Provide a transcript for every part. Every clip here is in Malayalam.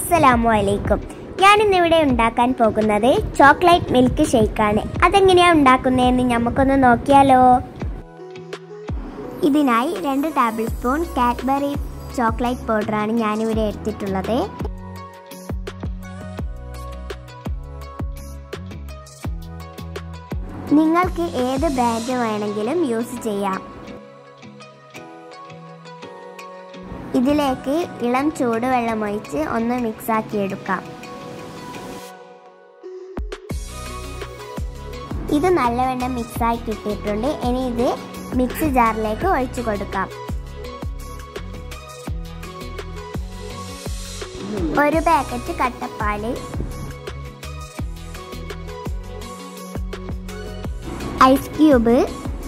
അസ്സലാമു അലൈക്കും ഞാൻ ഇന്നിവിടെ ഉണ്ടാക്കാൻ പോകുന്നത് ചോക്ലേറ്റ് മിൽക്ക് ഷേക്കാണ് അതെങ്ങനെയാണ് ഉണ്ടാക്കുന്നതെന്ന് നമുക്കൊന്ന് നോക്കിയാലോ ഇതിനായി രണ്ട് ടേബിൾ സ്പൂൺ കാഡ്ബറി ചോക്ലേറ്റ് പൗഡറാണ് ഞാനിവിടെ എടുത്തിട്ടുള്ളത് നിങ്ങൾക്ക് ഏത് ബ്രാൻഡ് വേണമെങ്കിലും യൂസ് ചെയ്യാം ഇതിലേക്ക് ഇളം ചൂടുവെള്ളം ഒഴിച്ച് ഒന്ന് മിക്സാക്കി എടുക്കാം ഇത് നല്ലവണ്ണം മിക്സായി കിട്ടിയിട്ടുണ്ട് ഇനി ഇത് മിക്സി ജാറിലേക്ക് ഒഴിച്ചു കൊടുക്കാം ഒരു പാക്കറ്റ് കട്ടപ്പാല് ഐസ് ക്യൂബ്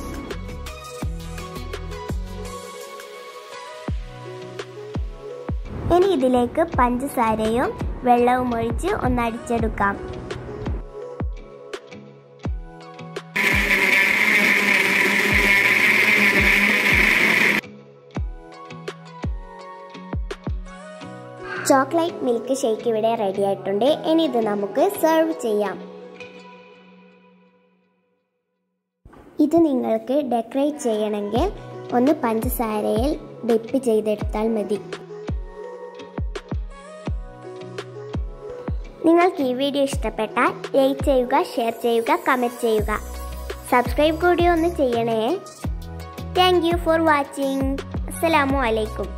ഇനി ഇതിലേക്ക് പഞ്ചസാരയും വെള്ളവും ഒഴിച്ച് ഒന്ന് അടിച്ചെടുക്കാം ചോക്ലേറ്റ് മിൽക്ക് ഷേക്ക് ഇവിടെ റെഡി ആയിട്ടുണ്ട് ഇനി ഇത് നമുക്ക് സെർവ് ചെയ്യാം ഇത് നിങ്ങൾക്ക് ഡെക്കറേറ്റ് ചെയ്യണമെങ്കിൽ ഒന്ന് പഞ്ചസാരയിൽ ഡിപ്പ് ചെയ്തെടുത്താൽ മതി നിങ്ങൾക്ക് ഈ വീഡിയോ ഇഷ്ടപ്പെട്ടാൽ ലൈക്ക് ചെയ്യുക ഷെയർ ചെയ്യുക കമൻറ്റ് ചെയ്യുക സബ്സ്ക്രൈബ് കൂടി ഒന്ന് ചെയ്യണേ താങ്ക് യു ഫോർ വാച്ചിങ് അസ്സലാമു അലൈക്കും